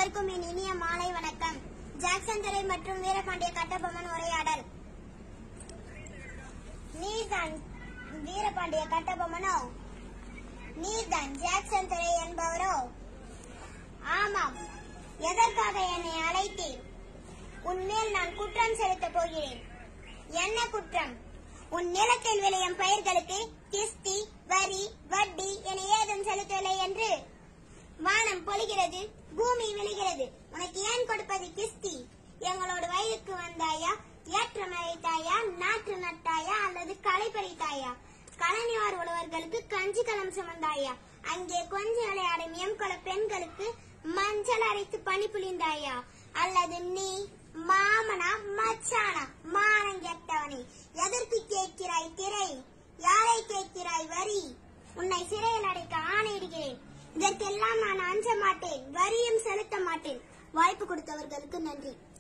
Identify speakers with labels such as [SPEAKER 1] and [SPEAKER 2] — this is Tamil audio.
[SPEAKER 1] அனைவருக்கும் என் இனிய மாலை வணக்கம் ஜாக்சன் திரை மற்றும் வீரபாண்டிய கட்டபொம்மன் உரையாடல் நீர்தான் வீரபாண்டிய கட்டபொம்மனோ நீர்தான் ஜாக்சன் திரை என்பவரோ ஆமாம் எதற்காக என்னை அழைத்தீர் உன்மேல் நான் குற்றம் செலுத்தப் போகிறேன் என்ன குற்றம் உன் நிலத்தில் விளையும் பயிர்களுக்கு கிஸ்தி வரி வட்டி என ஏதும் செலுத்தவில்லை என்று வானம் பொழிகிறது பூமி விழுகிறது உனக்கு ஏன் கொடுப்பது கிஸ்தி எங்களோட வயலுக்கு வந்தாயா ஏற்றம் அழைத்தாயா நாற்று நட்டாயா அல்லது களை பறித்தாயா கலனிவார் உழவர்களுக்கு கஞ்சி களம் சுமந்தாயா அங்கே கொஞ்ச விளையாடும் எம்குல பெண்களுக்கு மஞ்சள் அரைத்து பனி புளிந்தாயா அல்லது நீ மாமனா மச்சானா மானம் கெட்டவனே எதற்கு கேட்கிறாய் திரை யாரை கேட்கிறாய் வரி உன்னை சிறையில் அடைக்க ஆணையிடுகிறேன் இதற்கெல்லாம் நான் அஞ்ச மாட்டேன் வரியும் செலுத்த மாட்டேன் வாய்ப்பு கொடுத்தவர்களுக்கு நன்றி